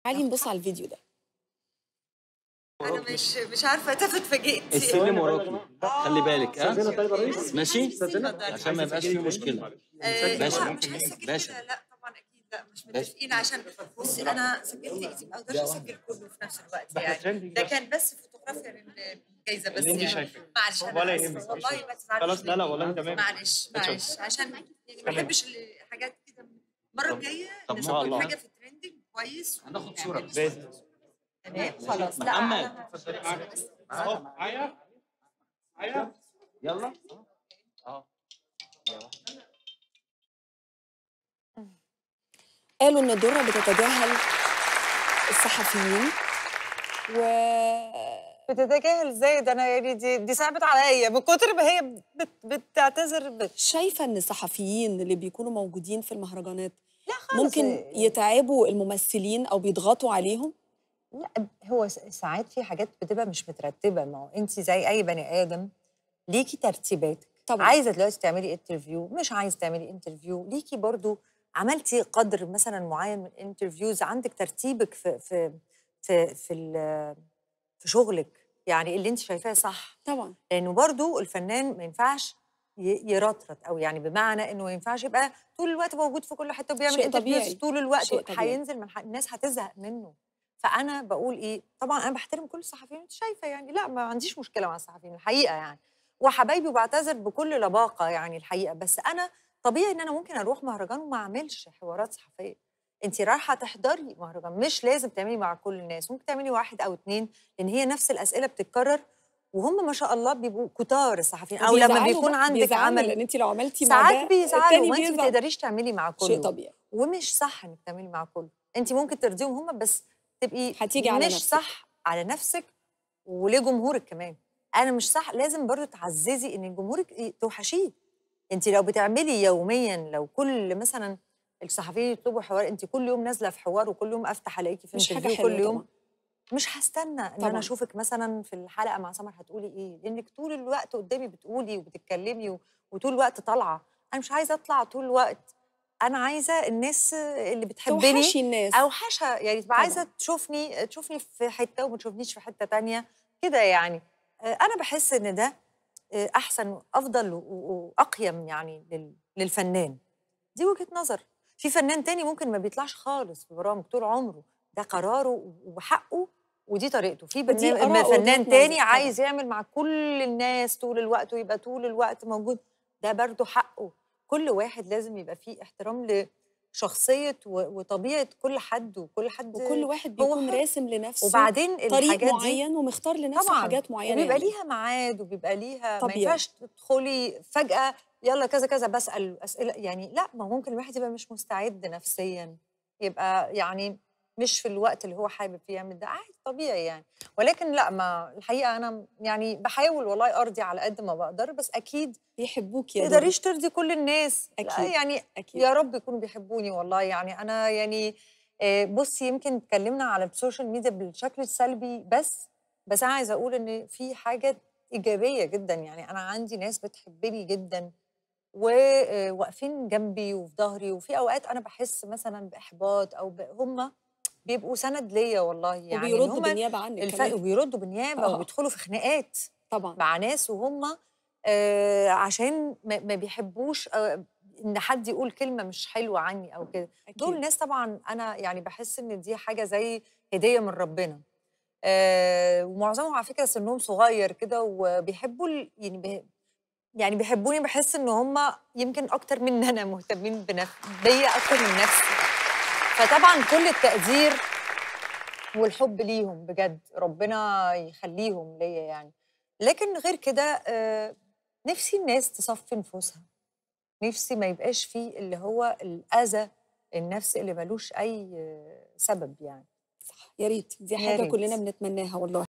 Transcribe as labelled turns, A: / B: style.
A: تعالي نبص على الفيديو ده
B: انا مش مش عارفه تفت فاجئتي
C: السلم وراكي خلي بالك ها
D: استاذنا طيب الرئيس
C: ماشي
B: اتفضل.
C: عشان ما يبقاش فيه مشكله
B: آه،
C: باشا.
B: لا مش هسجل
C: باشا.
B: كده لا طبعا اكيد لا مش
C: باشا.
B: متفقين عشان بصي انا سجلت ايدي ما اقدرش اسجل كله في نفس الوقت يعني ده كان بس فوتوغرافيا للجايزه بس
D: اللي انت
B: يعني
D: شايفاه.
B: معلش انا
D: ولا
B: آسفة،
D: يهمك،
B: والله
D: مش
B: ما تزعلش
D: خلاص لا لا
B: مني.
D: والله تمام
B: معلش معلش عشان يعني ما
D: تمام.
B: بحبش الحاجات كده المره الجايه
C: طب ما
B: نظبط
D: الله.
B: حاجه في الترندنج كويس
C: هناخد صوره بس
D: باذن
B: تمام خلاص لا
C: محمد.
B: أنا هشوف.
D: اهو معايا معايا
C: يلا اه
A: قالوا ان الدره بتتجاهل الصحفيين و
B: بتتجاهل ازاي ده انا يعني دي دي صعبت عليا من كتر ما هي بت بتعتذر بت
A: شايفه ان الصحفيين اللي بيكونوا موجودين في المهرجانات
B: لا خالص
A: ممكن يتعبوا الممثلين او بيضغطوا عليهم
B: لا هو س- ساعات في حاجات بتبقى مش مترتبه ما هو انت زي اي بني ادم ليكي ترتيباتك
A: طبعاً.
B: عايزه دلوقتي تعملي انترفيو مش عايزه تعملي انترفيو ليكي برضو عملتي قدر مثلا معين من الانترفيوز عندك ترتيبك في في في في, ال- في شغلك يعني اللي انت شايفاه صح
A: طبعا
B: لانه برضو الفنان ما ينفعش ي- يرطرط او يعني بمعنى انه ما ينفعش يبقى طول الوقت موجود في كل حته وبيعمل
A: شيء
B: انترفيوز
A: طبيعي.
B: طول الوقت
A: شيء طبيعي.
B: هينزل من ح- الناس هتزهق منه فانا بقول ايه طبعا انا بحترم كل الصحفيين انت شايفه يعني لا ما عنديش مشكله مع الصحفيين الحقيقه يعني وحبايبي وبعتذر بكل لباقه يعني الحقيقه بس انا طبيعي ان انا ممكن اروح مهرجان وما اعملش حوارات صحفيه انت رايحه تحضري مهرجان مش لازم تعملي مع كل الناس ممكن تعملي واحد او اتنين لان هي نفس الاسئله بتتكرر وهم ما شاء الله بيبقوا كتار الصحفيين او لما
A: وبيزعلوا
B: بيكون
A: بقى،
B: عندك
A: بيزعلوا
B: عمل
A: لان انت لو عملتي مع
B: ساعات
A: ده
B: بيزعلوا
A: التاني
B: ما انت ما
A: بيزعل.
B: تقدريش تعملي مع كله
A: شيء طبيعي
B: ومش صح انك تعملي مع كله انت ممكن ترضيهم هم بس تبقي
A: هتيجي على
B: مش
A: نفسك.
B: صح على نفسك ولجمهورك كمان انا مش صح لازم برضو تعززي ان جمهورك ي- توحشيه انت لو بتعملي يوميا لو كل مثلا الصحفيين يطلبوا حوار انت كل يوم نازله في حوار وكل يوم افتح الاقيكي في
A: مش حاجه
B: انترفيو
A: حلوه
B: كل يوم
A: طبعا
B: مش هستنى ان
A: طبعاً.
B: انا اشوفك مثلا في الحلقه مع سمر هتقولي ايه لانك طول الوقت قدامي بتقولي وبتتكلمي و- وطول الوقت طالعه انا مش عايزه اطلع طول الوقت انا عايزه الناس اللي بتحبني
A: توحشي الناس
B: اوحشها يعني تبقى
A: طبعاً.
B: عايزه تشوفني تشوفني في حته وما تشوفنيش في حته تانية كده يعني آه، انا بحس ان ده آه، احسن وافضل و- و- واقيم يعني لل- للفنان دي وجهه نظر في فنان تاني ممكن ما بيطلعش خالص في برامج طول عمره ده قراره وحقه ودي طريقته في
A: ودي
B: برنامج
A: آراء وجهات
B: فنان
A: نظر
B: تاني
A: طبعاً.
B: عايز يعمل مع كل الناس طول الوقت ويبقى طول الوقت موجود ده برضه حقه كل واحد لازم يبقى فيه احترام لشخصيه و- وطبيعه كل حد وكل حد
A: وكل واحد
B: هو
A: بيكون
B: حر.
A: راسم لنفسه
B: وبعدين
A: طريق
B: الحاجات دي
A: معين ومختار لنفسه
B: طبعا
A: حاجات معينه
B: وبيبقى
A: يعني.
B: ليها ميعاد وبيبقى ليها ما
A: طبيعي.
B: ينفعش تدخلي فجأة يلا كذا كذا بسأل أسئلة يعني لا ما هو ممكن الواحد يبقى مش مستعد نفسيا يبقى يعني مش في الوقت اللي هو حابب فيه يعمل ده عادي طبيعي يعني ولكن لا ما الحقيقة أنا يعني بحاول والله أرضي على قد ما بقدر بس أكيد
A: بيحبوك
B: ما
A: يا
B: تقدريش ترضي كل الناس لا
A: أكيد.
B: يعني
A: اكيد
B: يا رب يكونوا بيحبوني والله يعني انا يعني آه، بصي يمكن اتكلمنا على السوشيال ميديا بالشكل السلبي بس بس انا عايزه اقول ان في حاجه ايجابيه جدا يعني انا عندي ناس بتحبني جدا وواقفين جنبي وفي ظهري وفي اوقات انا بحس مثلا باحباط او ب... هم بيبقوا سند ليا والله يعني إن
A: وبيردوا
B: هم
A: بالنيابه عنك
B: الف...
A: كمان
B: وبيردوا بالنيابه
A: آه.
B: وبيدخلوا في خناقات
A: طبعا
B: مع ناس وهم آه عشان ما, ما بيحبوش آه ان حد يقول كلمه مش حلوه عني او كده دول
A: أكيد.
B: ناس طبعا انا يعني بحس ان دي حاجه زي هديه من ربنا آه ومعظمهم على فكره سنهم صغير كده وبيحبوا ال- يعني بي يعني بيحبوني بحس ان هم يمكن اكتر مني انا مهتمين بنف... بيا اكتر من نفسي فطبعا كل التقدير والحب ليهم بجد ربنا يخليهم ليا يعني لكن غير كده آه، نفسي الناس تصفي نفوسها نفسي ما يبقاش فيه اللي هو الأذى النفسي اللي ملوش أي آه، سبب يعني
A: صح يا ريت دي
B: يا
A: حاجه
B: ريت.
A: كلنا بنتمناها والله